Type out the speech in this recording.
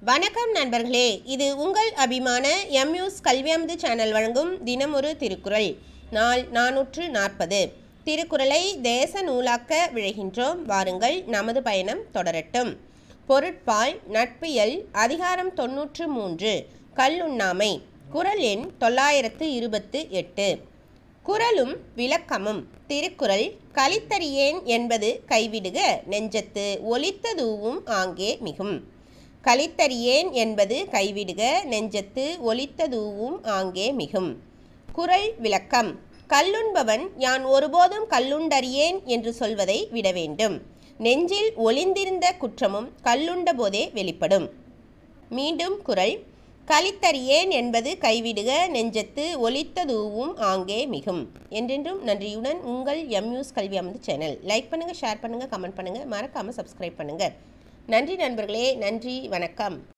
வணக்கம் நண்பர்களே இது உங்கள் அபிமான எம்யூஸ் கல்வியமுது சேனல் வழங்கும் தினமொரு திருக்குறள் நாள் நானூற்று நாற்பது திருக்குறளை தேச நூலாக்க விழைகின்றோம் வாருங்கள் நமது பயணம் தொடரட்டும் பொருட்பால் நட்பியல் அதிகாரம் தொன்னூற்று மூன்று கல்லுண்ணாமை குறள் எண் தொள்ளாயிரத்து இருபத்து எட்டு குறளும் விளக்கமும் திருக்குறள் கலித்தறியேன் என்பது கைவிடுக நெஞ்சத்து ஒலித்ததூவும் ஆங்கே மிகும் கலித்தறியேன் என்பது கைவிடுக நெஞ்சத்து ஒலித்ததூவும் ஆங்கே மிகும் குறள் விளக்கம் கல்லுண்பவன் யான் ஒருபோதும் கல்லுண்டறியேன் என்று சொல்வதை விட வேண்டும் நெஞ்சில் ஒளிந்திருந்த குற்றமும் கல்லுண்ட போதே வெளிப்படும் மீண்டும் குறள் கலித்தறியேன் என்பது கைவிடுக நெஞ்சத்து ஒலித்ததூவும் ஆங்கே மிகும் என்றென்றும் நன்றியுடன் உங்கள் எம்யூஸ் கல்வி அமர்ந்து சேனல் லைக் பண்ணுங்கள் ஷேர் பண்ணுங்கள் கமெண்ட் பண்ணுங்கள் மறக்காமல் சப்ஸ்கிரைப் பண்ணுங்கள் நன்றி நண்பர்களே நன்றி வணக்கம்